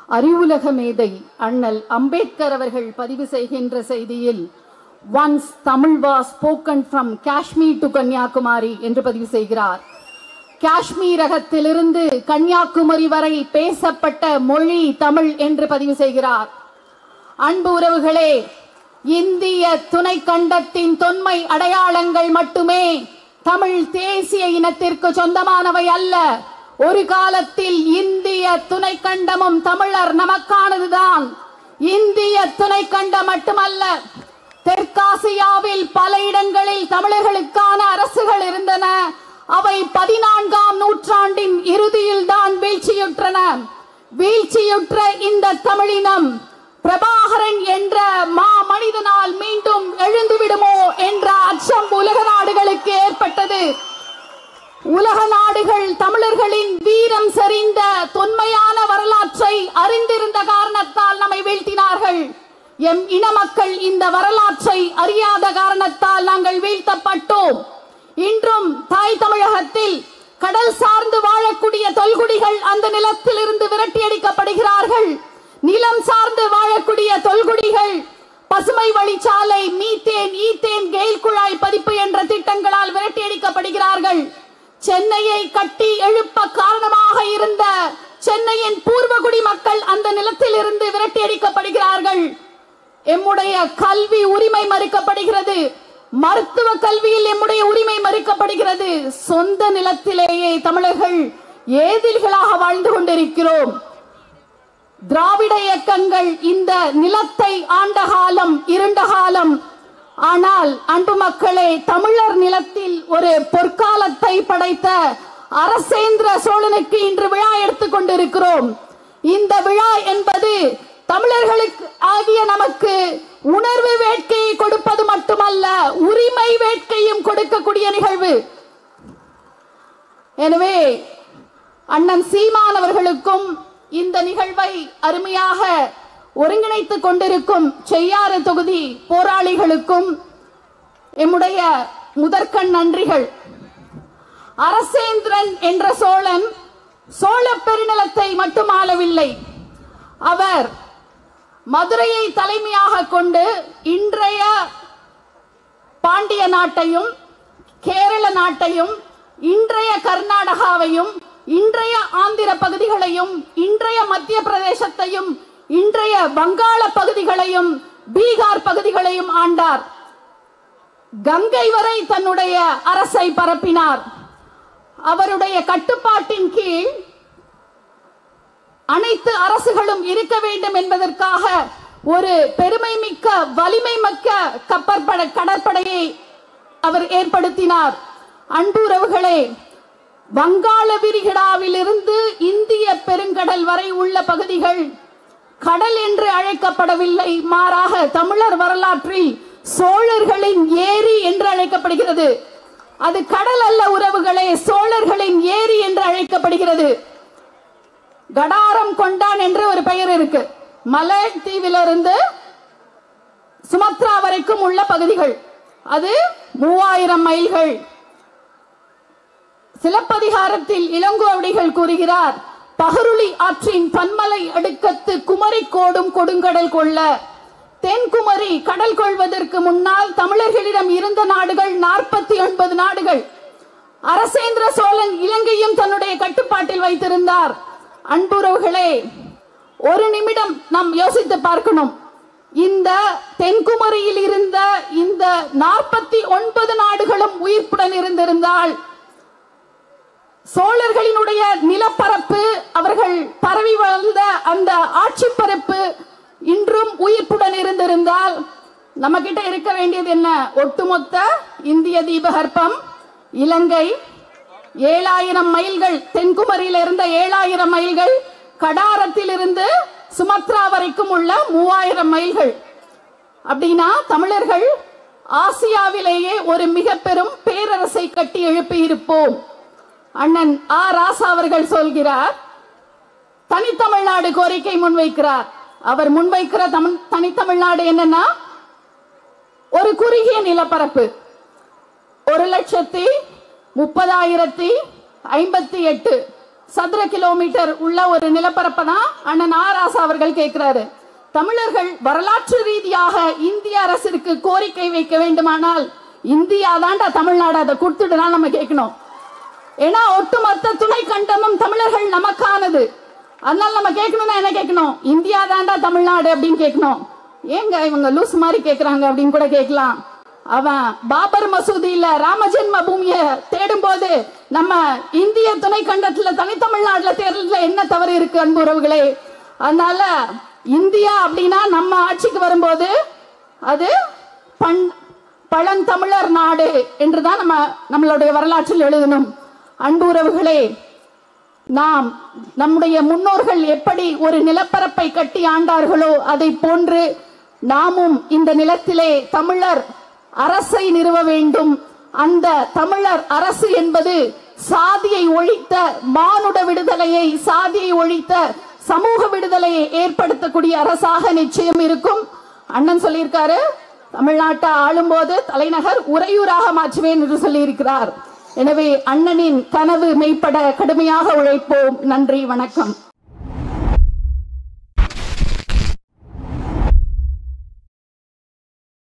அறிவுலக மேதை அண்ணல் அம்பேத்கர் அவர்கள் பதிவு செய்கின்ற செய்தியில் once Tamil was spoken from Kashmir to Kanyakumari என்று பதிவு செய்கிறார் காஷ்மீரகத்திலிருந்து கன்னியாகுமரி வரை பேசப்பட்ட மொழி தமிழ் என்று பதிவு செய்கிறார் அன்பு உறவுகளே இந்திய துணை கண்டத்தின் தொன்மை அடையாளங்கள் மட்டுமே தமிழ் தேசிய இனத்திற்கு சொந்தமானவை அல்ல ஒரு காலத்தில் இந்திய துணை கண்டமும் தமிழர் நமக்கானதுதான் இந்திய துணை கண்டம் மட்டுமல்ல தெற்காசியாவில் பல இடங்களில் தமிழர்களுக்கான அரசுகள் இருந்தன அவை பதினான்காம் நூற்றாண்டின் இறுதியில் தான் வீழ்ச்சியுற்றன வீழ்ச்சியுற்ற இந்த தமிழினம் பிரபாகரன் என்ற மா மனிதனால் மீண்டும் எழுந்து விடுமோ என்ற அச்சம் உலக நாடுகளுக்கு ஏற்பட்டது உலக நாடுகள் தமிழர்களின் வீரம் சரிந்த தொன்மையான வரலாற்றை அறிந்திருந்த காரணத்தால் நம்மை வீழ்த்தினார்கள் எம் இன மக்கள் இந்த வரலாற்றை அறியாத காரணத்தால் நாங்கள் வீழ்த்தப்பட்டோம் இன்றும் தாய் தமிழகத்தில் கடல் சார்ந்து வாழக்கூடிய தொல்குடிகள் அந்த நிலத்தில் இருந்து விரட்டி அடிக்கப்படுகிறார்கள் நிலம் சார்ந்து வாழக்கூடிய தொல்குடிகள் பசுமை வழிச்சாலை மீத்தேன் ஈத்தேன் கெயில் குழாய் பதிப்பு என்ற திட்டங்களால் விரட்டி அடிக்கப்படுகிறார்கள் சென்னையை கட்டி எழுப்ப காரணமாக இருந்த சென்னையின் பூர்வகுடி மக்கள் அந்த நிலத்தில் இருந்து விரட்டி அடிக்கப்படுகிறார்கள் எம்முடைய கல்வி உரிமை மறுக்கப்படுகிறது மருத்துவ கல்வியில் எம்முடைய உரிமை மறுக்கப்படுகிறது சொந்த நிலத்திலேயே தமிழர்கள் ஏதில்களாக வாழ்ந்து கொண்டிருக்கிறோம் திராவிட இயக்கங்கள் இந்த நிலத்தை ஆண்ட காலம் இருண்ட காலம் ஆனால் அன்பு மக்களே தமிழர் நிலத்தில் ஒரு பொற்காலத்தை படைத்த அரசேந்திர சோழனுக்கு இன்று விழா எடுத்துக் கொண்டிருக்கிறோம் இந்த விழா என்பது தமிழர்களுக்கு ஆகிய நமக்கு உணர்வு வேட்கையை கொடுப்பது மட்டுமல்ல உரிமை வேட்கையும் கொடுக்கக்கூடிய நிகழ்வு எனவே அண்ணன் சீமான் அவர்களுக்கும் இந்த நிகழ்வை அருமையாக ஒருங்கிணைத்துக் கொண்டிருக்கும் செய்யாறு தொகுதி போராளிகளுக்கும் எம்முடைய முதற்கண் நன்றிகள் அரசேந்திரன் என்ற சோழன் சோழ பெருநிலத்தை மட்டும் ஆளவில்லை அவர் மதுரையை தலைமையாக கொண்டு இன்றைய பாண்டிய நாட்டையும் கேரள நாட்டையும் இன்றைய கர்நாடகாவையும் இன்றைய ஆந்திர பகுதிகளையும் இன்றைய மத்திய பிரதேசத்தையும் இன்றைய வங்காள பகுதிகளையும் பீகார் பகுதிகளையும் ஆண்டார் கங்கை வரை தன்னுடைய அரசை பரப்பினார் அவருடைய கட்டுப்பாட்டின் கீழ் அனைத்து அரசுகளும் இருக்க வேண்டும் என்பதற்காக ஒரு பெருமை மிக்க வலிமை மிக்க கப்பற்படை கடற்படையை அவர் ஏற்படுத்தினார் அன்பு உறவுகளே வங்காள விரிகுடாவில் இருந்து இந்திய பெருங்கடல் வரை உள்ள பகுதிகள் கடல் என்று அழைக்கப்படவில்லை மாறாக தமிழர் வரலாற்றில் சோழர்களின் ஏரி என்று அழைக்கப்படுகிறது அது கடல் அல்ல உறவுகளே சோழர்களின் ஏரி என்று அழைக்கப்படுகிறது கடாரம் கொண்டான் என்று ஒரு பெயர் இருக்கு மலைத்தீவிலிருந்து சுமத்ரா வரைக்கும் உள்ள பகுதிகள் அது மூவாயிரம் மைல்கள் சிலப்பதிகாரத்தில் இளங்கோவடிகள் கூறுகிறார் பகருளி ஆற்றின் பன்மலை அடுக்கத்து குமரி கோடும் கொடுங்கடல் கொள்ள தென்குமரி கடல் கொள்வதற்கு முன்னால் தமிழர்களிடம் இருந்த நாடுகள் நாற்பத்தி ஒன்பது நாடுகள் அரசேந்திர சோழன் இலங்கையும் தன்னுடைய கட்டுப்பாட்டில் வைத்திருந்தார் அன்புறவுகளே ஒரு நிமிடம் நாம் யோசித்து பார்க்கணும் இந்த தென்குமரியில் இருந்த இந்த நாற்பத்தி ஒன்பது நாடுகளும் உயிர்ப்புடன் இருந்திருந்தால் சோழர்களினுடைய நிலப்பரப்பு அவர்கள் பரவி வாழ்ந்த அந்த ஆட்சி பரப்பு இன்றும் உயிர்ப்புடன் இருந்திருந்தால் நம்ம கிட்ட இருக்க வேண்டியது என்ன ஒட்டுமொத்த இந்திய தீபகற்பம் இலங்கை ஏழாயிரம் மைல்கள் தென்குமரியில் இருந்த ஏழாயிரம் மைல்கள் கடாரத்தில் இருந்து சுமத்ரா வரைக்கும் உள்ள மூவாயிரம் மைல்கள் அப்படின்னா தமிழர்கள் ஆசியாவிலேயே ஒரு மிக பெரும் பேரரசை கட்டி எழுப்பி இருப்போம் அண்ணன் ஆ ராசா அவர்கள் சொல்கிறார் தனித்தமிழ்நாடு கோரிக்கை முன்வைக்கிறார் அவர் முன்வைக்கிற தமிழ் தனித்தமிழ்நாடு என்னன்னா ஒரு குறுகிய நிலப்பரப்பு ஒரு லட்சத்தி முப்பதாயிரத்தி ஐம்பத்தி எட்டு சதுர கிலோமீட்டர் உள்ள ஒரு நிலப்பரப்பை தான் அண்ணன் ஆராசா அவர்கள் கேட்கிறாரு தமிழர்கள் வரலாற்று ரீதியாக இந்திய அரசிற்கு கோரிக்கை வைக்க வேண்டுமானால் இந்தியா தாண்டா தமிழ்நாடு அதை கொடுத்துட்டு தான் நம்ம கேட்கணும் ஏன்னா ஒட்டுமொத்த துணை கண்டமும் தமிழர்கள் நமக்கானது அதனால நம்ம கேட்கணும்னா என்ன கேட்கணும் இந்தியா தாண்டா தமிழ்நாடு அப்படின்னு கேட்கணும் ஏங்க இவங்க லூஸ் மாதிரி கேட்கறாங்க அப்படின்னு கூட கேட்கலாம் அவன் பாபர் மசூதியில ராமஜென்ம பூமியை தேடும் போது நம்ம இந்திய துணை கண்டத்துல தனித்தமிழ்நாட்டுல தேர்தலில் என்ன தவறு இருக்கு அன்பு உறவுகளே அதனால இந்தியா அப்படின்னா நம்ம ஆட்சிக்கு வரும்போது அது பண் பழந்தமிழர் நாடு என்றுதான் நம்ம நம்மளுடைய வரலாற்றில் எழுதணும் அன்பு உறவுகளே நாம் நம்முடைய முன்னோர்கள் எப்படி ஒரு நிலப்பரப்பை கட்டி ஆண்டார்களோ அதை போன்று நாமும் இந்த நிலத்திலே தமிழர் அரசை நிறுவ வேண்டும் அந்த தமிழர் அரசு என்பது சாதியை ஒழித்த மானுட விடுதலையை சாதியை ஒழித்த சமூக விடுதலையை ஏற்படுத்தக்கூடிய அரசாக நிச்சயம் இருக்கும் அண்ணன் சொல்லியிருக்காரு தமிழ்நாட்டை ஆளும்போது தலைநகர் உறையூராக மாற்றுவேன் என்று சொல்லியிருக்கிறார் எனவே அண்ணனின் கனவு மெய்ப்பட கடுமையாக உழைப்போம் நன்றி வணக்கம்